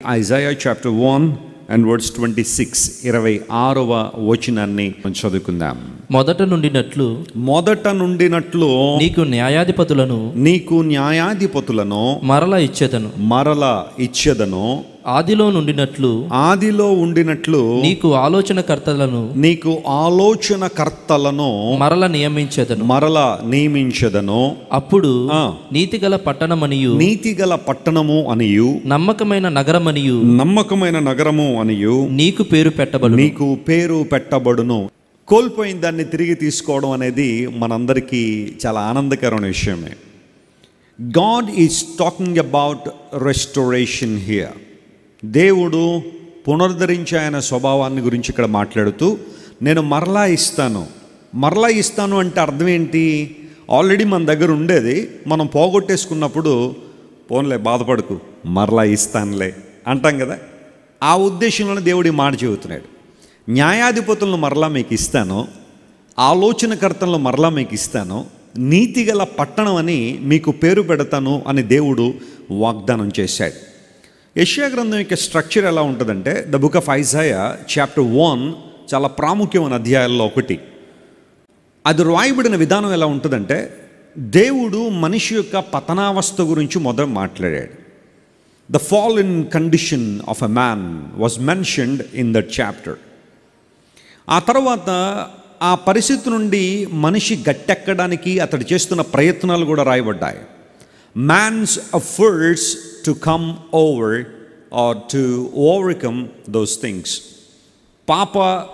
Isaiah chapter 1 and verse 26, ఇరవై ఆరవ వచనాన్ని మనం చదువుకుందాం మొదట నుండినట్లు మొదట నుండినట్లు నీకు న్యాయాధిపతులను నీకు న్యాయాధిపతులను మరల ఇచ్చేదను మరల ఇచ్చేదను ఆదిలో నుండినట్లు ఆదిలో ఉండినట్లు నీకు ఆలోచనకర్తలను నీకు ఆలోచనకర్తలను మరల నియమించేదను మరల నియమించదను అప్పుడు ఆ. నీతిగల పట్టణమనియు నీతిగల పట్టణము అనియు నమ్మకమైన నగరమనియు నమ్మకమైన నగరము అనియు నీకు పేరు పెట్టబడు నీకు పేరు పెట్టబడును కోల్పోయిన దాన్ని తిరిగి తీసుకోవడం అనేది మనందరికీ చాలా ఆనందకరమైన విషయమే God is talking about restoration here దేవుడు పునరుద్ధరించే ఆయన స్వభావాన్ని గురించి ఇక్కడ మాట్లాడుతూ నేను మరలా ఇస్తాను మరలా ఇస్తాను అంటే అర్థం ఏంటి ఆల్రెడీ మన దగ్గర ఉండేది మనం పోగొట్టేసుకున్నప్పుడు పోన్లే బాధపడకు మరలా ఇస్తానులే అంటాం కదా ఆ ఉద్దేశంలోనే దేవుడి మాట చెబుతున్నాడు న్యాయాధిపతులను మరలా మీకు ఇస్తాను ఆలోచనకర్తలను మరలా మీకు ఇస్తాను నీతిగల పట్టణం అని మీకు పేరు పెడతాను అని దేవుడు వాగ్దానం చేశాడు యెషయా గ్రంథం యొక్క స్ట్రక్చర్ ఎలా ఉంటుందంటే the book of Isaiah chapter one చాలా ప్రాముఖ్యమైన అధ్యాయాల్లో ఒకటి అది రాయబడిన విధానం ఎలా ఉంటుందంటే దేవుడు మనిషి యొక్క పతనావస్థ గురించి మొదట మాట్లాడాడు the fall in condition of a man was mentioned in that chapter ఆ తర్వాత ఆ పరిస్థితి నుండి మనిషి గట్టెక్కడానికి అతడు చేస్తున్న ప్రయత్నాలు కూడా రాయబడ్డాయి man's efforts to come over or to overcome those things పాప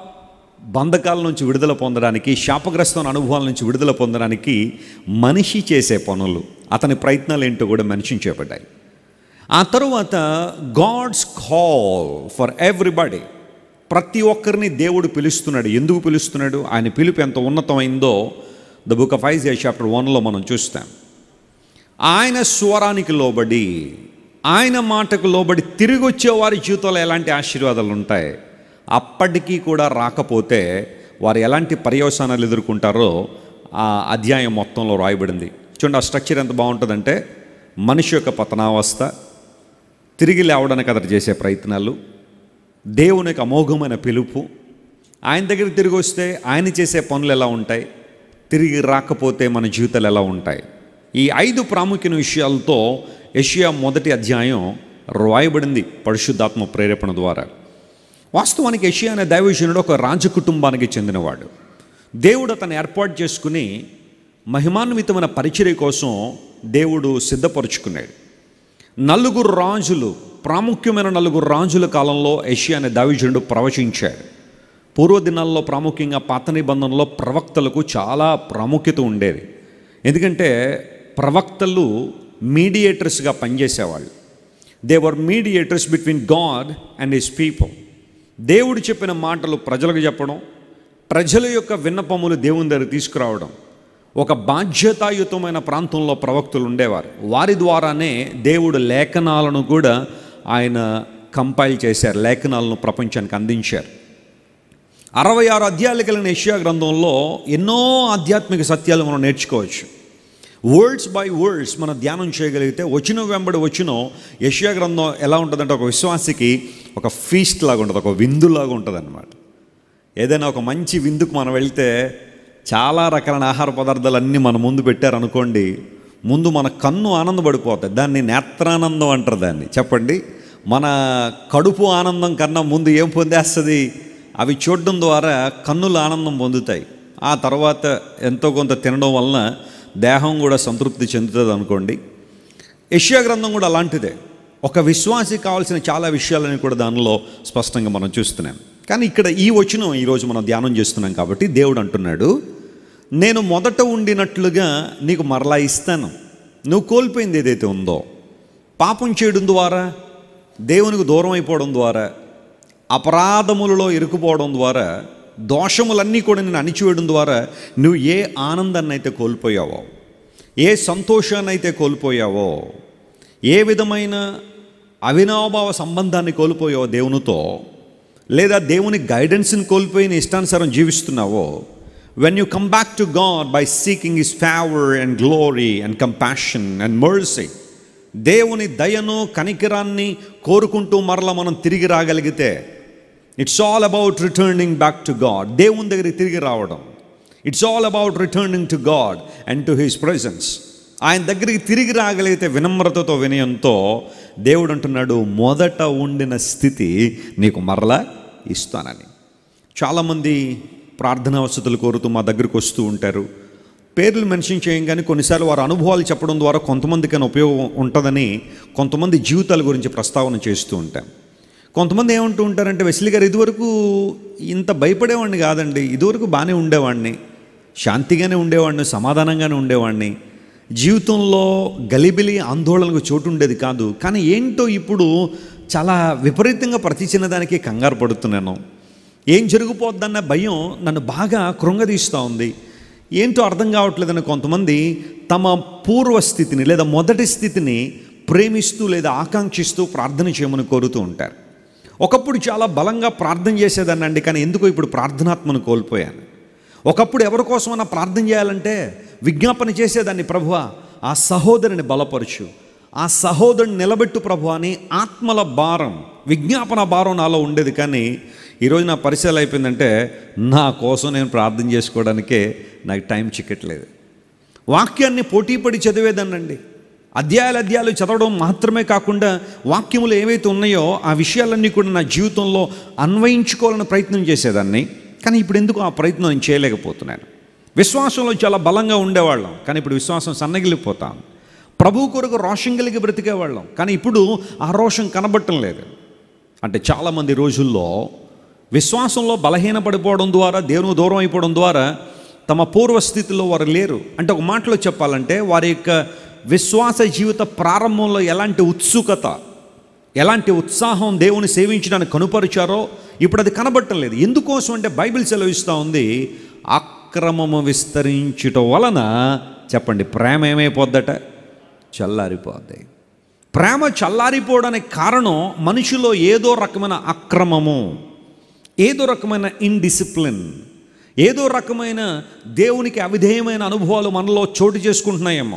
బంధకాల నుంచి విడుదల పొందడానికి శాపగ్రస్తమైన అనుభవాల నుంచి విడుదల పొందడానికి మనిషి చేసే పనులు అతని ప్రయత్నాలు ఏంటో కూడా మెన్షన్ చేయబడ్డాయి ఆ తరువాత గాడ్స్ కాల్ ఫర్ ఎవ్రీబడి ప్రతి ఒక్కరిని దేవుడు పిలుస్తున్నాడు ఎందుకు పిలుస్తున్నాడు ఆయన పిలుపు ఎంత ఉన్నతమైందో the book of Isaiah chapter వన్లో మనం చూస్తాం ఆయన స్వరానికి లోబడి ఆయన మాటకు లోబడి తిరిగి వచ్చే వారి జీవితంలో ఎలాంటి ఆశీర్వాదాలు ఉంటాయి అప్పటికీ కూడా రాకపోతే వారు ఎలాంటి పర్యవసానాలు ఎదుర్కొంటారో ఆ అధ్యాయం మొత్తంలో రాయబడింది చూడండి ఆ స్ట్రక్చర్ ఎంత బాగుంటుందంటే మనిషి యొక్క పతనావస్థ తిరిగి లేవడానికి అతడు చేసే ప్రయత్నాలు దేవుని యొక్క అమోఘమైన పిలుపు ఆయన దగ్గరికి తిరిగి వస్తే ఆయన చేసే పనులు ఎలా ఉంటాయి తిరిగి రాకపోతే మన జీవితాలు ఎలా ఉంటాయి ఈ ఐదు ప్రాముఖ్యమైన విషయాలతో యషియా మొదటి అధ్యాయం రాయబడింది పరిశుద్ధాత్మ ప్రేరేపణ ద్వారా వాస్తవానికి యషియా అనే దైవజనుడు ఒక రాజ కుటుంబానికి చెందినవాడు దేవుడు అతను ఏర్పాటు చేసుకుని మహిమాన్వితమైన పరిచర్య కోసం దేవుడు సిద్ధపరుచుకున్నాడు నలుగురు రాజులు ప్రాముఖ్యమైన నలుగురు రాజుల కాలంలో యషియా అనే దావిజనుడు ప్రవచించాడు పూర్వదినాల్లో ప్రాముఖ్యంగా పాత నిబంధనలో ప్రవక్తలకు చాలా ప్రాముఖ్యత ఉండేది ఎందుకంటే ప్రవక్తలు మీడియేటర్స్గా పనిచేసేవాళ్ళు they were mediators between God and his people దేవుడు చెప్పిన మాటలు ప్రజలకు చెప్పడం ప్రజల యొక్క విన్నపములు దేవుని దగ్గర తీసుకురావడం ఒక బాధ్యతాయుతమైన ప్రాంతంలో ప్రవక్తలు ఉండేవారు వారి ద్వారానే దేవుడు లేఖనాలను కూడా ఆయన కంపైల్ చేశారు లేఖనాలను ప్రపంచానికి అందించారు అరవై ఆరు అధ్యాయాలు కలిగిన యెషయా గ్రంథంలో ఎన్నో ఆధ్యాత్మిక సత్యాలు మనం నేర్చుకోవచ్చు వర్డ్స్ బై వర్డ్స్ మనం ధ్యానం చేయగలిగితే వచ్చిన వెంబడి వచ్చిన యెషయా గ్రంథం ఎలా ఉంటుందంటే ఒక విశ్వాసికి ఒక ఫీస్ట్ లాగా ఉంటుంది ఒక విందులాగా ఉంటుంది అనమాట ఏదైనా ఒక మంచి విందుకు మనం వెళ్తే చాలా రకాలైన ఆహార పదార్థాలు అన్నీ మన ముందు పెట్టారనుకోండి ముందు మన కన్ను ఆనందపడిపోతుంది దాన్ని నేత్రానందం అంటారు దాన్ని చెప్పండి మన కడుపు ఆనందం కన్నా ముందు ఏం పొందేస్తుంది అవి చూడడం ద్వారా కన్నులు ఆనందం పొందుతాయి ఆ తర్వాత ఎంతో కొంత తినడం వలన దేహం కూడా సంతృప్తి చెందుతుంది అనుకోండి యష్యా గ్రంథం కూడా అలాంటిదే ఒక విశ్వాసి కావాల్సిన చాలా విషయాలని కూడా దానిలో స్పష్టంగా మనం చూస్తున్నాం కానీ ఇక్కడ ఈ వచనం ఈరోజు మనం ధ్యానం చేస్తున్నాం కాబట్టి దేవుడు అంటున్నాడు నేను మొదట ఉండినట్లుగా నీకు మరలా ఇస్తాను నువ్వు కోల్పోయింది ఏదైతే ఉందో పాపం చేయడం ద్వారా దేవునికి దూరం అయిపోవడం ద్వారా అపరాధములలో ఇరుకుపోవడం ద్వారా దోషములన్నీ కూడా నేను అణిచివేయడం ద్వారా నువ్వు ఏ ఆనందాన్ని అయితే కోల్పోయావో ఏ సంతోషాన్ని అయితే కోల్పోయావో ఏ విధమైన అవినాభావ సంబంధాన్ని కోల్పోయావో దేవునితో లేదా దేవుని గైడెన్స్ని కోల్పోయి నీ ఇష్టానుసారం జీవిస్తున్నావో when you come back to God by seeking his favour and glory and compassion and mercy దేవుని దయను కనికిరాన్ని కోరుకుంటూ మరల మనం తిరిగి రాగలిగితే it's all about returning back to God దేవుని దగ్గరికి తిరిగి రావడం it's all about returning to God and to his presence ఆయన దగ్గరికి తిరిగి రాగలిగితే వినమ్రతతో వినయంతో దేవుడు అంటున్నాడు మొదట ఉండిన స్థితి నీకు మరలా ఇస్తానని చాలామంది ప్రార్థనా వసతులు కోరుతూ మా దగ్గరికి వస్తూ ఉంటారు పేర్లు మెన్షన్ చేయం కానీ కొన్నిసార్లు వారి అనుభవాలు చెప్పడం ద్వారా కొంతమందికైనా ఉపయోగం ఉంటుందని కొంతమంది జీవితాల గురించి ప్రస్తావన చేస్తూ ఉంటాం కొంతమంది ఏమంటూ ఉంటారంటే వెస్లి గారు ఇదివరకు ఇంత భయపడేవాడిని కాదండి ఇదివరకు బాగానే ఉండేవాడిని శాంతిగానే ఉండేవాడిని సమాధానంగానే ఉండేవాడిని జీవితంలో గలిబిలి ఆందోళనకు చోటు ఉండేది కాదు కానీ ఏంటో ఇప్పుడు చాలా విపరీతంగా ప్రతి చిన్నదానికి కంగారు పడుతున్నాను ఏం జరిగిపోద్దన్న భయం నన్ను బాగా కృంగదీస్తూ ఉంది ఏంటో అర్థం కావట్లేదని కొంతమంది తమ పూర్వ స్థితిని లేదా మొదటి స్థితిని ప్రేమిస్తూ లేదా ఆకాంక్షిస్తూ ప్రార్థన చేయమని కోరుతూ ఉంటారు ఒకప్పుడు చాలా బలంగా ప్రార్థన చేసేదాన్నండి కానీ ఎందుకో ఇప్పుడు ప్రార్థనాత్మను కోల్పోయాను ఒకప్పుడు ఎవరి కోసమైనా ప్రార్థన చేయాలంటే విజ్ఞాపన చేసేదాన్ని ప్రభువ ఆ సహోదరుని బలపరచు ఆ సహోదరుని నిలబెట్టు ప్రభు అని ఆత్మల భారం విజ్ఞాపన భారం నాలో ఉండేది కానీ ఈరోజు నా పరిచయాలు అయిపోయిందంటే నా కోసం నేను ప్రార్థన చేసుకోవడానికే నాకు టైం చిక్కట్లేదు వాక్యాన్ని పోటీపడి చదివేదానండి అధ్యాయాలు అధ్యాయాలు చదవడం మాత్రమే కాకుండా వాక్యములు ఏవైతే ఉన్నాయో ఆ విషయాలన్నీ కూడా నా జీవితంలో అన్వయించుకోవాలని ప్రయత్నం చేసేదాన్ని కానీ ఇప్పుడు ఎందుకు ఆ ప్రయత్నం నేను చేయలేకపోతున్నాను విశ్వాసంలో చాలా బలంగా ఉండేవాళ్ళం కానీ ఇప్పుడు విశ్వాసం సన్నగిలిపోతాం ప్రభు కొరకు రోషం కలిగి బ్రతికేవాళ్ళం కానీ ఇప్పుడు ఆ రోషం కనబట్టం లేదు అంటే చాలామంది రోజుల్లో విశ్వాసంలో బలహీనపడిపోవడం ద్వారా దేవుని దూరం అయిపోవడం ద్వారా తమ పూర్వస్థితిలో వారు లేరు అంటే ఒక మాటలో చెప్పాలంటే వారి యొక్క విశ్వాస జీవిత ప్రారంభంలో ఎలాంటి ఉత్సుకత ఎలాంటి ఉత్సాహం దేవుని సేవించడానికి కనుపరిచారో ఇప్పుడు అది కనబడటం లేదు ఎందుకోసం అంటే బైబిల్ సెలవిస్తూ ఉంది అక్రమము విస్తరించుట వలన చెప్పండి ప్రేమ ఏమైపోద్దట చల్లారిపోద్ది ప్రేమ చల్లారిపోవడానికి కారణం మనిషిలో ఏదో రకమైన అక్రమము ఏదో రకమైన ఇన్డిసిప్లిన్ ఏదో రకమైన దేవునికి అవిధేయమైన అనుభవాలు మనలో చోటు చేసుకుంటున్నాయేమో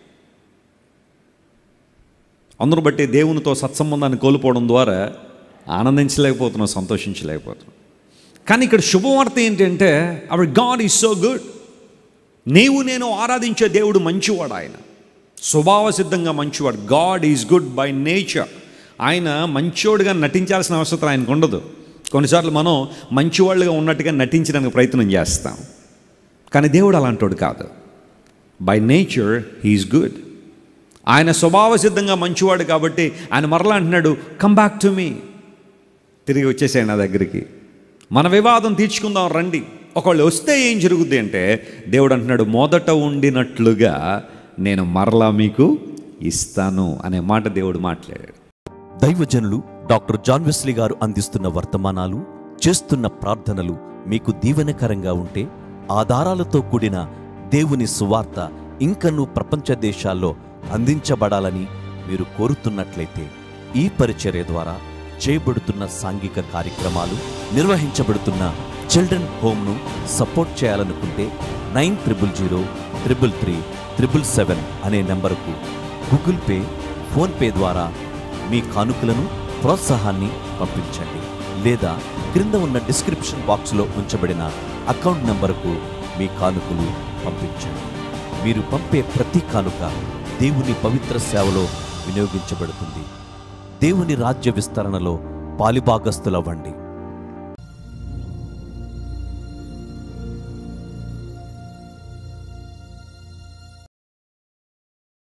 అందరూ బట్టి దేవునితో సత్సంబంధాన్ని కోల్పోవడం ద్వారా ఆనందించలేకపోతున్నాం సంతోషించలేకపోతున్నాం కానీ ఇక్కడ శుభవార్త ఏంటంటే our God is so good నీవు నేను ఆరాధించే దేవుడు మంచివాడు ఆయన స్వభావ సిద్ధంగా మంచివాడు God is good by nature ఆయన మంచివాడుగా నటించాల్సిన అవసరం ఆయనకు ఉండదు కొన్నిసార్లు మనం మంచివాళ్ళుగా ఉన్నట్టుగా నటించడానికి ప్రయత్నం చేస్తాం కానీ దేవుడు అలాంటోడు కాదు బై నేచర్ హీఈస్ గుడ్ ఆయన స్వభావ సిద్ధంగా మంచివాడు కాబట్టి ఆయన మరలా అంటున్నాడు కమ్ బ్యాక్ టు మీ తిరిగి వచ్చేసాడు నా దగ్గరికి మన వివాదం తీర్చుకుందాం రండి ఒకళ్ళు వస్తే ఏం జరుగుద్ది అంటే దేవుడు అంటున్నాడు మొదట ఉండినట్లుగా నేను మరలా మీకు ఇస్తాను అనే మాట దేవుడు మాట్లాడాడు దైవజనులు డాక్టర్ జాన్ వెస్లీ గారు అందిస్తున్న వర్తమానాలు చేస్తున్న ప్రార్థనలు మీకు దీవెనకరంగా ఉంటే ఆధారాలతో కూడిన దేవుని సువార్త ఇంకనూ ప్రపంచ దేశాల్లో అందించబడాలని మీరు కోరుతున్నట్లయితే ఈ పరిచర్య ద్వారా చేయబడుతున్న సాంఘిక కార్యక్రమాలు నిర్వహించబడుతున్న చిల్డ్రన్ హోమ్ను సపోర్ట్ చేయాలనుకుంటే nine triple zero triple three triple seven అనే నెంబరుకు గూగుల్ పే ఫోన్పే ద్వారా మీ కానుకలను ప్రోత్సాహాన్ని పంపించండి లేదా క్రింద ఉన్న డిస్క్రిప్షన్ బాక్స్లో ఉంచబడిన అకౌంట్ నంబరుకు మీ కానుకలు పంపించండి మీరు పంపే ప్రతి కానుక దేవుని పవిత్ర సేవలో వినియోగించబడుతుంది దేవుని రాజ్య విస్తరణలో పాలిభాగస్తులవ్వండి